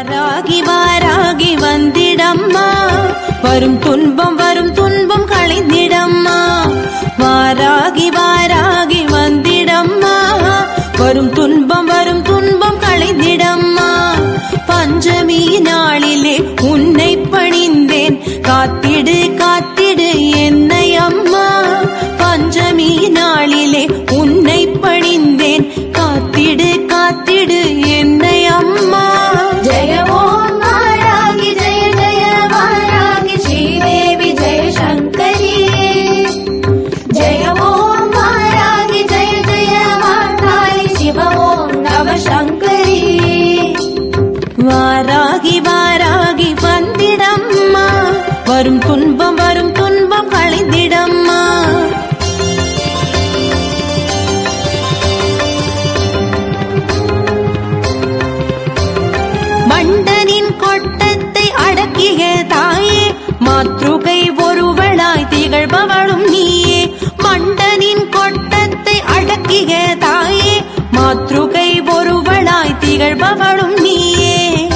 வாராகி வாராகி வந்திடம்மா வரும் துன்பம் வரும் துன்பம் களைந்திடம்மா வாராகி வாராகி வந்திடம்மா வரும் துன்பம் வரும் துன்பம் களைந்திடம்மா பஞ்சமி நாளிலே உன்னை பணிந்தேன் காத்திடு காத்திடு என்னை அம்மா பஞ்சமி நாளிலே உன்னை பணிந்தேன் காத்திடு காத்திடு என்னை அம்மா जय ॐ वारागि जय जय वारागि श्रीदेवि जय शङ्करी जय ॐ वारागि जय जय वारागि शिव ॐ नव शङ्करी வாராகி வாராகி வந்திடம்மா வரும் துன்பம் வரும் துன்பம் களைந்திடம்மா மண்டனின் கொட்டத்தை அடக்கிய தாயே மாத்ருகை ஒருவளாய் திகழ்பவளும் நீயே மண்டனின் கொட்டத்தை அடக்கிய தாயே மாத்ருகை ஒருவளாய் திகழ்பவளும் நீயே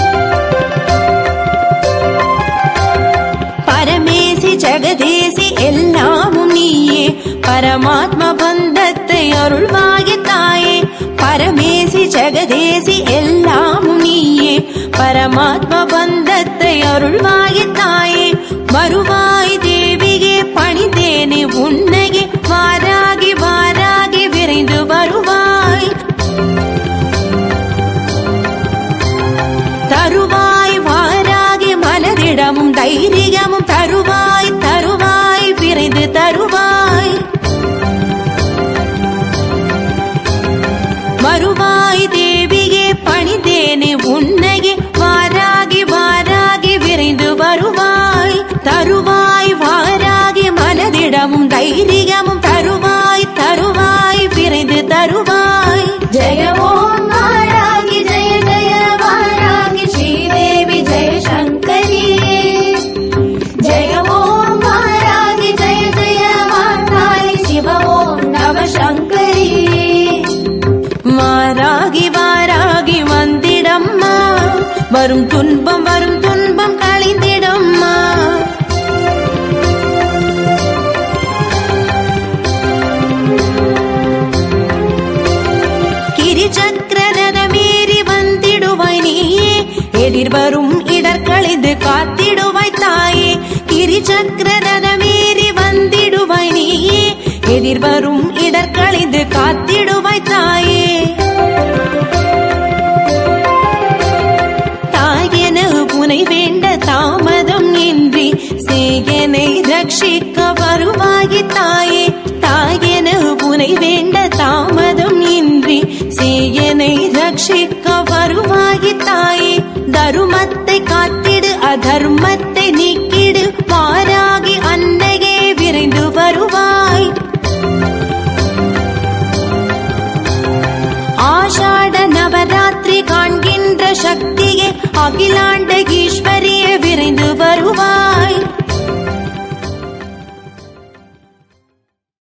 பரமேசி ஜெகதேசி எல்லாமும் நீயே பரமாத்ம பந்தத்தை அருள்வாய தாயே பரமேசி ஜெகதேசி எல்லாமும் நீயே பரமாத்ம பந்தத்தை அருள்வாய தாயே வருவாய் தேவியே பணிந்தேனே உன்னையே வாராகி வாராகி விரைந்து வருவாய் தருவாய் வாராகி மனதிடமும் தைரியமும் தருவாய் தருவாய் விரைந்து தருவாய் வருவாய் தேவியே பணிந்தேனே உன்னையே வாராகி வாராகி விரைந்து வருவாய் தருவாய் வாராகி மனதிடமும் தைரியமும் தருவாய் தருவாய் விரைந்து தருவாய் जय ॐ वारागि जय जय वारागि श्रीदेवि जय शङ्करी जय ॐ वारागि जय जय वारागि शिव ॐ नव शङ्करी வாராகி வாராகி வந்திடம்மா வரும் துன்பம் வரும் துன்பம் களைந்திடம்மா கிரிச்சக்கரதமேறி வந்திடுவாய் நீயே எதிர்வரும் இடர்களைந்து காத்திடுவாய் தாயே கிரிச்சக்கரதமேறி வந்திடுவாய் நீயே எதிர்வரும் இடர்களைந்து காத்திடுவாய் தாயே தாயென புனை வேண்ட தாமதம் இன்றி சேயனை ரட்சிக்க வருவாயி தாயே தாயென புனை வேண்ட தாமதம் இன்றி சேயனை ரட்சிக்க வருவாயி தாயே தருமத்தை காத்திடு அதர்மத்தை நீக்கிடு வாராகி அன்னையே விரைந்து வருவாய் ஆஷாட நவராத்திரி காண்கின்ற சக்தியே அகிலாண்ட ஈஸ்வரியே விரைந்து வருவாய்